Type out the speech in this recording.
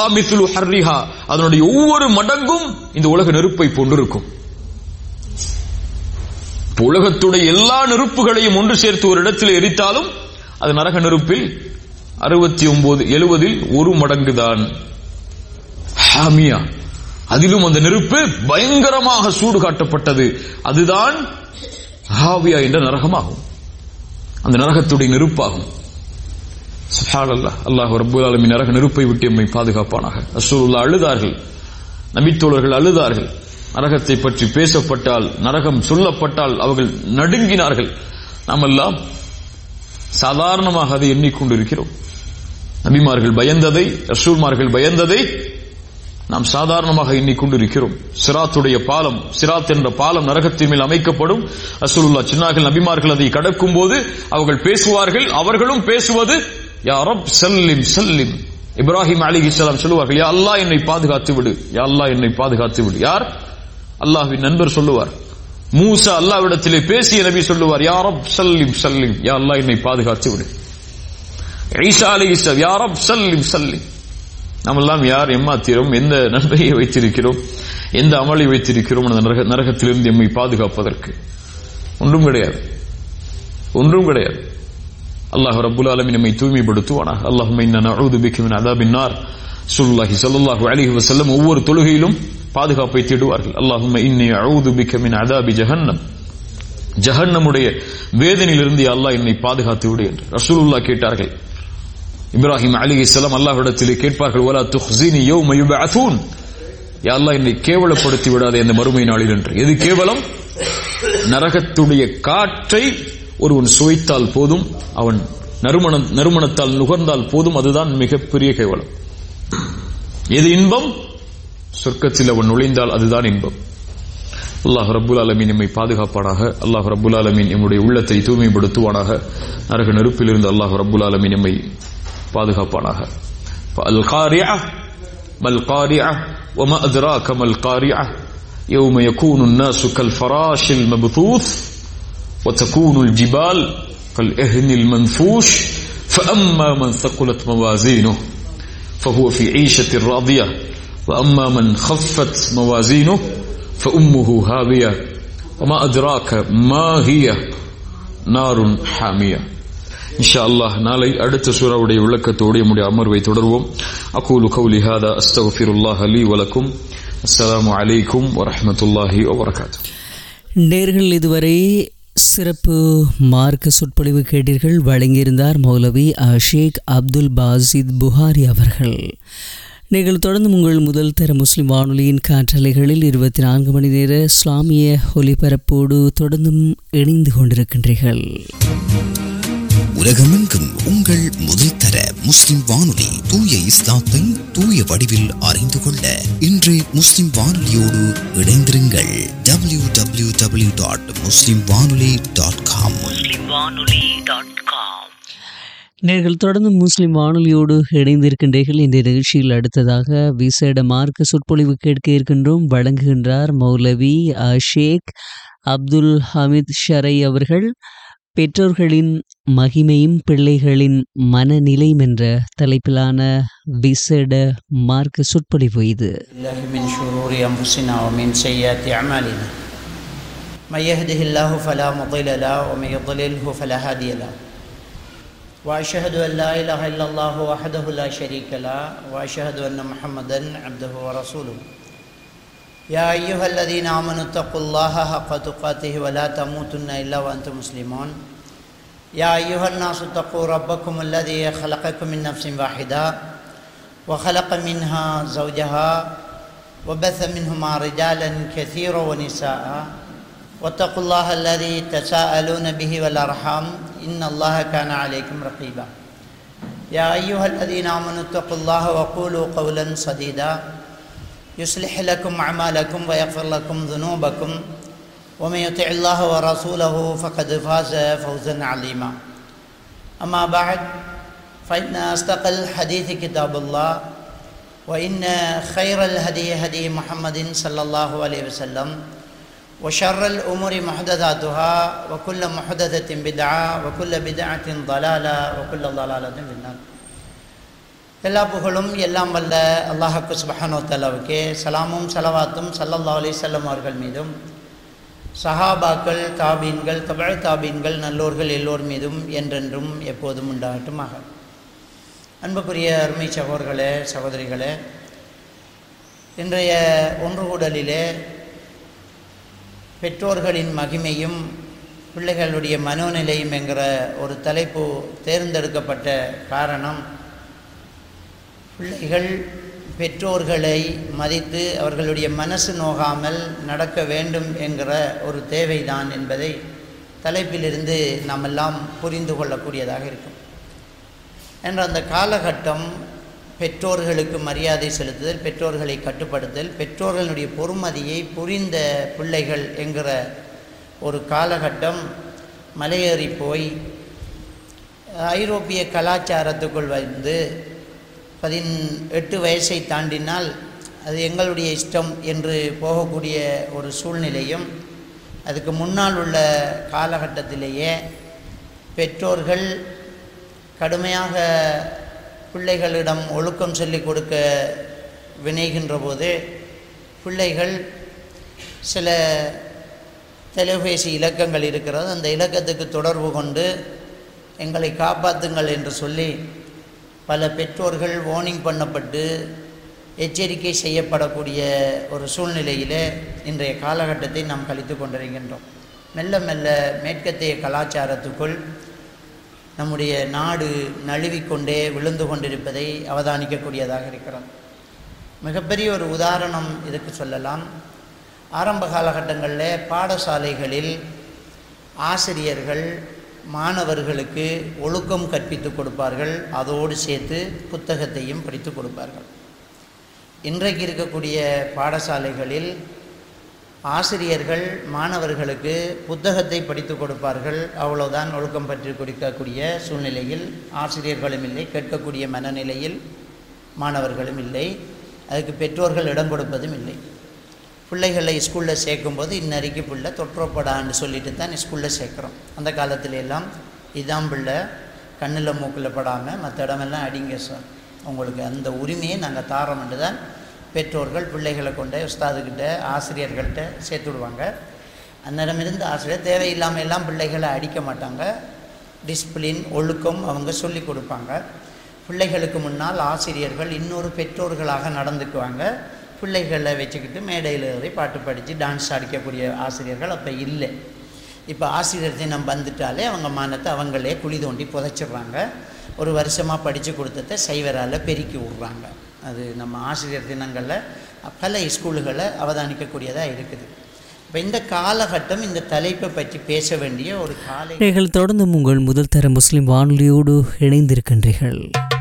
மித்லு ஹர்ரிஹா அதனுடைய ஒவ்வொரு மடங்கும் இந்த உலக நெருப்பை போன்றிருக்கும் இப்ப உலகத்துடைய எல்லா நெருப்புகளையும் ஒன்று சேர்த்து ஒரு இடத்தில் எரித்தாலும் அது நரக நெருப்பில் அறுபத்தி ஒன்பது எழுவதில் ஒரு மடங்கு தான் ஹாமியா அதிலும் அந்த நெருப்பு பயங்கரமாக சூடு காட்டப்பட்டது அதுதான் ஹாவியா என்ற நரகமாகும் அந்த நரகத்துடைய நெருப்பாகும் சுப்ஹானல்லாஹ் அல்லாஹ் ரப்பல் ஆலமீன் நரக நெருப்பை விட்டு எம்மை பாதுகாப்பானாக ரசூலுல்லாஹ் அழுதார்கள் நபித்தோழர்கள் அழுதார்கள் நரகத்தை பற்றி பேசப்பட்டால் நரகம் சொல்லப்பட்டால் அவர்கள் நடுங்கினார்கள் நாமெல்லாம் சாதாரணமாக அதை எண்ணிக்கொண்டிருக்கிறோம் நபிமார்கள் பயந்ததை ரசூல்மார்கள் பயந்ததை நாம் சாதாரணமாக எண்ணிக்கொண்டிருக்கிறோம் சிராத்துடைய பாலம் சிராத் என்ற பாலம் நரகத்தின் மேல் அமைக்கப்படும் ரசூலுல்லாஹ் சின்னார்கள் நபிமார்கள் அதை கடக்கும் போது அவர்கள் பேசுவார்கள் அவர்களும் பேசுவது யா ரப் சல்லிம் சல்லிம் இப்ராஹிம் அலிஹிஸ்ஸலாம் சொல்லுவார்கள் யா அல்லாஹ் என்னை பாதுகாத்து விடு யா அல்லாஹ் என்னை பாதுகாத்து விடு யார் அல்லாஹ்வின் நண்பர் சொல்லுவார் மூசா அல்லாஹ்விடத்திலே பேசிய நபி சொல்லுவார் யா ரப் சல்லிம் சல்லிம் யா அல்லாஹ் என்னை பாதுகாத்து விடு ஈசா அலிஹிஸ்ஸலாம் யா ரப் சல்லிம் சல்லிம் நாமெல்லாம் யார் எம்மாத்திரம் எந்த நன்மையை வைத்திருக்கிறோம் எந்த அமளி வைத்திருக்கிறோம் அந்த நரக நரகத்திலிருந்து எம்மை பாதுகாப்பதற்கு ஒன்றும் கிடையாது ஒன்றும் கிடையாது அல்லாஹ் ரப்புல் ஆலமீன் நம்மை தூய்மைப்படுத்துவானாக அல்லாஹும்ம இன்னா நஊது பிக்க மின் அதாபின் நார் ஸல்லல்லாஹு ஸல்லல்லாஹு அலைஹி வஸல்லம் ஒவ்வொரு தொழுகையிலும் பாதுகாப்பை தேடுவார்கள் அல்லாஹும்ம இன்னி அஊது பிக்க மின் அதாபி ஜஹன்னம் ஜஹன்னமுடைய வேதனையிலிருந்து யா அல்லாஹ் என்னை பாதுகாத்து விடு என்று ரசூலுல்லாஹ் கேட்டார்கள் இப்ராஹிம் அலிஹிஸ்ஸலாம் அல்லாஹ்விடத்திலே கேட்பார்கள் வலா துஹ்ஸினி யௌம யுபஅஸூன் யா அல்லாஹ் என்னை கேவலப்படுத்தி விடாதே அந்த மறுமை நாளில் என்று எது கேவலம் நரகத்துடைய காற்றை ஒருவன் சுவைத்தால் போதும் அவன் நறுமண நறுமணத்தால் நுகர்ந்தால் போதும் அதுதான் மிகப்பெரிய கேவலம் எது இன்பம் சொர்க்கத்தில் அவன் நுழைந்தால் அதுதான் இன்பம் அல்லாஹ் ரப்புல் ஆலமீன் நம்மை பாதுகாப்பானாக அல்லாஹ் ரப்புல் ஆலமீன் நம்முடைய உள்ளத்தை தூய்மைப்படுத்துவானாக நரக நெருப்பிலிருந்து அல்லாஹ் ரப்புல் ஆலமீன் நம்மை பாதுகாப்பானாக அல் காரியா மல் காரியா وما أدراك ما القارعة يوم يكون الناس كالفراش المبثوث وتكون الجبال كالإهن المنفوش فأما من ثقلت موازينه فهو في عيشة راضية وأما من خفت موازينه فأمه هاوية وما أدراك ما هي نار حامية இன்ஷா அல்லாஹ் நாளை அடுத்த சூறாவுடைய விளக்கத்தோடு நம்முடைய அமர்வை தொடர்வோம் அகூலு கௌலி ஹாதா அஸ்தகுஃபிருல்லாஹ் அலி வலக்கும் அஸ்ஸலாமு அலைக்கும் வரஹ்மத்துல்லாஹி வபரகாத்துஹு நேர்கள் இதுவரை சிறப்பு மார்க்க சொற்பொழிவு கேட்டீர்கள் வழங்கியிருந்தார் மௌலவி ஷேக் அப்துல் பாசித் புகாரி அவர்கள் நீங்கள் தொடர்ந்து உங்கள் முதல் தர முஸ்லிம் வானொலியின் காற்றலைகளில் இருபத்தி நான்கு மணி நேர இஸ்லாமிய ஒலிபரப்போடு தொடர்ந்தும் இணைந்து கொண்டிருக்கின்றீர்கள் உலகமெங்கும் உங்கள் முதல் தர முஸ்லிம் வானொலி தூய இஸ்லாத்தை தூய வடிவில் அறிந்து கொள்ள இன்று முஸ்லிம் வானொலியோடு இணைந்திருங்கள் W W W dot Muslim Vanoli dot com நேர்கள் தொடர்ந்து முஸ்லிம் வானொலியோடு இணைந்திருக்கின்றீர்கள் இந்த நிகழ்ச்சியில் அடுத்ததாக விசேட மார்க்க சொற்பொழிவு கேட்க இருக்கின்றோம் வழங்குகின்றார் மௌலவி ஷேக் அப்துல் ஹமீத் ஷரை அவர்கள் பெற்றோர்களின் மகிமையும் பிள்ளைகளின் மனநிலையும் என்ற தலைப்பிலான விசேட மார்க்க சொற்பொழிவு இது الله من شرور أنفسنا ومن سيئات أعمالنا من يهده الله فلا مضل له ومن يضلله فلا هادي له وأشهد أن لا إله إلا الله وحده لا شريك له وأشهد أن محمدا عبده ورسوله يا أيها الذين آمنوا اتقوا الله حق تقاته ولا تموتن إلا وأنتم مسلمون يا أيها الناس اتقوا ربكم الذي خلقكم من نفس واحدة وخلق منها زوجها وبث منهما رجالا كثيرا ونساء واتقوا الله الذي تساءلون به والأرحام إن الله كان عليكم رقيبا يا أيها الذين آمنوا اتقوا الله وقولوا قولا سديدا يصلح لكم أعمالكم ويغفر لكم ذنوبكم ومن يطع الله ورسوله فقد فاز فوزا عظيما أما بعد فإن أصدق الحديث كتاب الله وإن خير الهدي هدي محمد صلى الله عليه وسلم وشر الأمور محدثاتها وكل محدثة بدعة وكل بدعة ضلالة وكل ضلالة في النار எல்லா புகழும் எல்லாம் வல்ல அல்லாஹாக்கு சுபஹானோ தலாவுக்கே சலாமும் சலவாத்தும் சல்லல்லா அலிசல்லம் அவர்கள் மீதும் சஹாபாக்கள் தாபீன்கள் தபழ் தாபீன்கள் நல்லோர்கள் எல்லோர் மீதும் என்றென்றும் எப்போதும் உண்டாகட்டுமாக அன்புக்குரிய அருமை சகோதர்களே சகோதரிகளே இன்றைய ஒன்று கூடலிலே பெற்றோர்களின் மகிமையும் பிள்ளைகளுடைய மனோநிலையும் என்கிற ஒரு தலைப்பு தேர்ந்தெடுக்கப்பட்ட காரணம் பிள்ளைகள் பெற்றோர்களை மதித்து அவர்களுடைய மனசு நோகாமல் நடக்க வேண்டும் என்கிற ஒரு தேவைதான் என்பதை தலைப்பிலிருந்து நாம் எல்லாம் புரிந்து கொள்ளக்கூடியதாக இருக்கும் என்ற அந்த காலகட்டம் பெற்றோர்களுக்கு மரியாதை செலுத்துதல் பெற்றோர்களை கட்டுப்படுத்தல் பெற்றோர்களுடைய பொறுமதியை புரிந்த பிள்ளைகள் என்கிற ஒரு காலகட்டம் மலையேறி போய் ஐரோப்பிய கலாச்சாரத்துக்குள் வந்து பதின் எட்டு வயசை தாண்டினால் அது எங்களுடைய இஷ்டம் என்று போகக்கூடிய ஒரு சூழ்நிலையும் அதுக்கு முன்னால் உள்ள காலகட்டத்திலேயே பெற்றோர்கள் கடுமையாக பிள்ளைகளிடம் ஒழுக்கம் சொல்லிக் கொடுக்க வினைகின்ற போது பிள்ளைகள் சில தொலைபேசி இலக்கங்கள் இருக்கிறது அந்த இலக்கத்துக்கு தொடர்பு கொண்டு எங்களை காப்பாற்றுங்கள் என்று சொல்லி பல பெற்றோர்கள் வார்னிங் பண்ணப்பட்டு எச்சரிக்கை செய்யப்படக்கூடிய ஒரு சூழ்நிலையிலே இன்றைய காலகட்டத்தை நாம் கழித்து கொண்டிருக்கின்றோம் மெல்ல மெல்ல மேற்கத்திய கலாச்சாரத்துக்குள் நம்முடைய நாடு நழுவிக்கொண்டே விழுந்து கொண்டிருப்பதை அவதானிக்கக்கூடியதாக இருக்கிறோம் மிகப்பெரிய ஒரு உதாரணம் இதுக்கு சொல்லலாம் ஆரம்ப காலகட்டங்களில் பாடசாலைகளில் ஆசிரியர்கள் மாணவர்களுக்கு ஒழுக்கம் கற்பித்து கொடுப்பார்கள் அதோடு சேர்த்து புத்தகத்தையும் படித்து கொடுப்பார்கள் இன்றைக்கு இருக்கக்கூடிய பாடசாலைகளில் ஆசிரியர்கள் மாணவர்களுக்கு புத்தகத்தை படித்து கொடுப்பார்கள் அவ்வளோதான் ஒழுக்கம் பற்றி கொடுக்கக்கூடிய சூழ்நிலையில் ஆசிரியர்களும் இல்லை கேட்கக்கூடிய மனநிலையில் மாணவர்களும் இல்லை அதுக்கு பெற்றோர்கள் இடம் கொடுப்பதும் இல்லை பிள்ளைகளை ஸ்கூலில் சேர்க்கும்போது இன்னறிக்கு பிள்ளை தொற்றப்படான்னு சொல்லிட்டு தான் ஸ்கூலில் சேர்க்குறோம் அந்த காலத்துல எல்லாம் இதான் பிள்ளை கண்ணில் மூக்கில் படாமல் மற்ற இடமெல்லாம் அடிங்க சார் உங்களுக்கு அந்த உரிமையை நாங்கள் தாரோம்னு தான் பெற்றோர்கள் பிள்ளைகளை கொண்டு உஸ்தாதுக்கிட்ட ஆசிரியர்கள்ட்ட சேர்த்து விடுவாங்க அந்நேரமிருந்து ஆசிரியர் தேவையில்லாமல் எல்லாம் பிள்ளைகளை அடிக்க மாட்டாங்க டிசிப்ளின் ஒழுக்கம் அவங்க சொல்லி கொடுப்பாங்க பிள்ளைகளுக்கு முன்னால் ஆசிரியர்கள் இன்னொரு பெற்றோர்களாக நடந்துக்குவாங்க பிள்ளைகளை வச்சுக்கிட்டு மேடையில் ஏறி பாட்டு படித்து டான்ஸ் அடிக்கக்கூடிய ஆசிரியர்கள் அப்போ இல்லை இப்போ ஆசிரியர் தினம் வந்துட்டாலே அவங்க மானத்தை அவங்களே குழி தோண்டி புதைச்சிடுறாங்க ஒரு வருஷமாக படித்து கொடுத்ததை சைவரால் பெருக்கி விட்றாங்க அது நம்ம ஆசிரியர் தினங்களில் பல ஸ்கூல்களை அவதானிக்கக்கூடியதாக இருக்குது இப்போ இந்த காலகட்டம் இந்த தலைப்பை பற்றி பேச வேண்டிய ஒரு காலை நீங்கள் தொடர்ந்து உங்கள் முதல் தர முஸ்லிம் வானொலியோடு இணைந்திருக்கின்றீர்கள்